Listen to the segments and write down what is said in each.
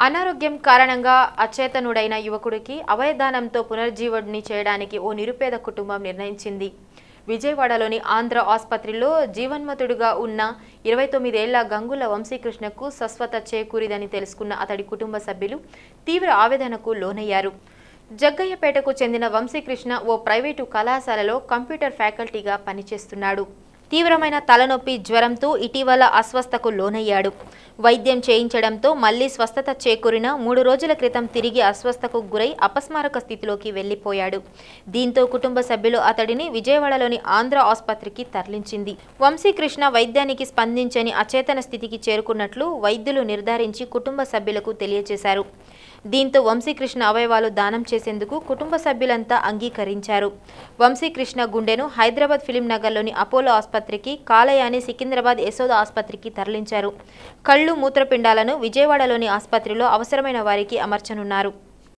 అనారోగ్యం కారణంగా అచేతనుడైన యువకుడికి అవయదానంతో పునర్జీవుడిని చేయడానికి ఓ నిరుపేద కుటుంబం నిర్ణయించింది విజయవాడలోని ఆంధ్ర ఆసుపత్రిలో జీవన్మతుడుగా ఉన్న ఇరవై తొమ్మిదేళ్ల గంగుల వంశీకృష్ణకు స్వస్థత చేకూరిదని తెలుసుకున్న అతడి కుటుంబ సభ్యులు తీవ్ర ఆవేదనకు లోనయ్యారు జగ్గయ్యపేటకు చెందిన వంశీకృష్ణ ఓ ప్రైవేటు కళాశాలలో కంప్యూటర్ ఫ్యాకల్టీగా పనిచేస్తున్నాడు తీవ్రమైన తలనొప్పి జ్వరంతో ఇటీవల అస్వస్థకు లోనయ్యాడు వైద్యం చేయించడంతో మళ్లీ స్వస్థత చేకూరిన మూడు రోజుల క్రితం తిరిగి అస్వస్థకు గురై అపస్మారక స్థితిలోకి వెళ్లిపోయాడు దీంతో కుటుంబ సభ్యులు అతడిని విజయవాడలోని ఆంధ్ర ఆసుపత్రికి తరలించింది వంశీకృష్ణ వైద్యానికి స్పందించని అచేతన స్థితికి చేరుకున్నట్లు వైద్యులు నిర్ధారించి కుటుంబ సభ్యులకు తెలియజేశారు దీంతో వంశీకృష్ణ అవయవాలు దానం చేసేందుకు కుటుంబ సభ్యులంతా అంగీకరించారు వంశీకృష్ణ గుండెను హైదరాబాద్ ఫిలిం నగర్లోని అపోలో ఆసుపత్రికి కాలయాని సికింద్రాబాద్ యశోద ఆసుపత్రికి తరలించారు కళ్ళు మూత్రపిండాలను విజయవాడలోని ఆసుపత్రిలో అవసరమైన వారికి అమర్చనున్నారు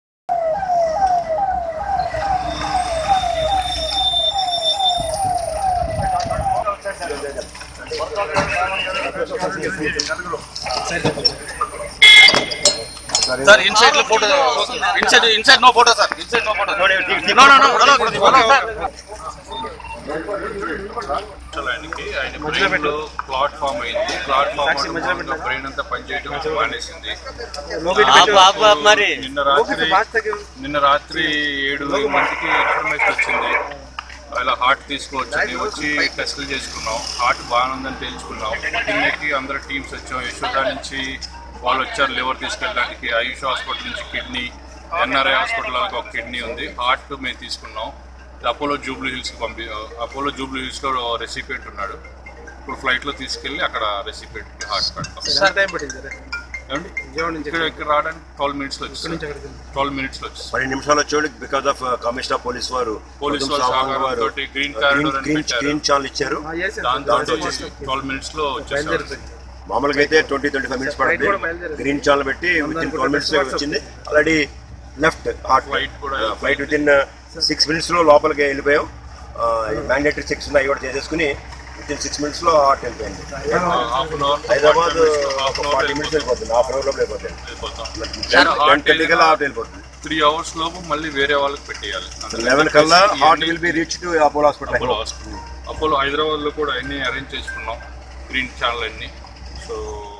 సార్ ఇన్సైడ్ లో photo inside inside no photo sir inside no photo no no no hello sir అసలు ఆయనకి ఆయన బ్రెయిన్ లో క్లాట్ ఫామ్ అయింది క్లాట్ ఫామ్ బ్రెయిన్ అంతా పనిచేయడం మానేసింది ఆపు ఆపు ఆపు మరి నిన్న రాత్రి నిన్న రాత్రి ఏడు మందికి ఇన్ఫర్మేషన్ వచ్చింది అలా హార్ట్ తీసుకోవచ్చని వచ్చి టెస్టులు చేసుకున్నాం హార్ట్ బాగానే ఉందని తెలుసుకున్నాం కిడ్నీకి అందరు టీమ్స్ వచ్చాం యశోద నుంచి వాళ్ళు వచ్చారు లివర్ తీసుకెళ్ళడానికి ఆయుష్ హాస్పిటల్ నుంచి కిడ్నీ ఎన్ఆర్ఐ హాస్పిటల్ వాళ్ళకి ఒక కిడ్నీ ఉంది హార్ట్ మేము తీసుకున్నాం అపోలో జూబ్లీ హిల్స్కి పంపి అపోలో జూబ్లీ హిల్స్లో రెసిపియంట్ ఉన్నాడు ఇప్పుడు ఫ్లైట్లో తీసుకెళ్ళి అక్కడ రెసిపియంట్కి హార్ట్ పెడతాం సార్ టైం పట్టింది సార్ ఏమండి విజయవాడ నుంచి ఇక్కడ ఇక్కడ రావడానికి ట్వెల్వ్ మినిట్స్లో వచ్చింది ఎక్కడికి వెళ్ళింది? ట్వెల్వ్ మినిట్స్లో వచ్చింది పది నిమిషాలు వచ్చేవాళ్ళు బికాస్ ఆఫ్ కమిషనర్ పోలీస్ వారు పోలీస్ పొద్దున్న వాళ్ళు సామాన్లు వారు తోటి గ్రీన్ కారిడోర్ అని గ్రీన్ పెట్టారు గ్రీన్ ఛానల్ ఇచ్చారు ఆ, yes, sir. దాంతో దాంతో వచ్చేసి ట్వెల్వ్ మినిట్స్ లో వచ్చేసారు బయలుదేరుతుంది మామూలుగా అయితే twenty twenty five minutes Flight కూడా పడుతుంది బయలుదేరింది. గ్రీన్ ఛానల్ పెట్టి విత్ ఇన్ ట్వెల్వ్ మినిట్స్ వచ్చింది ఆల్రెడీ లెఫ్ట్ హార్ట్ Flight కూడా flight within six minutes లో లోపలికి వెళ్ళిపోయాం మ్యాండేటరీ చెక్స్ ఉన్నాయి కూడా చేసేసుకుని విత్ ఇన్ సిక్స్ మినిట్స్ లో హార్ట్ వెళ్ళిపోయింది half an hour Hyderabad half an forty hour minutes వెళ్ళిపోతుంది హాఫ్ అన్ అవర్ లో వెళ్ళిపోతుంది వెళ్ళిపోతాం టెన్ టెన్నికల్ హార్ట్ వెళ్ళిపోతుంది త్రీ అవర్స్ లోపు మళ్ళీ వేరే వాళ్ళకి పెట్టేయాలి లెవెన్ కల్లా heart will be reach to Apollo hospital Apollo hospital Apollo Hyderabad లో కూడా అన్ని అరేంజ్ చేసుకున్నాం గ్రీన్ ఛానల్ అన్ని సో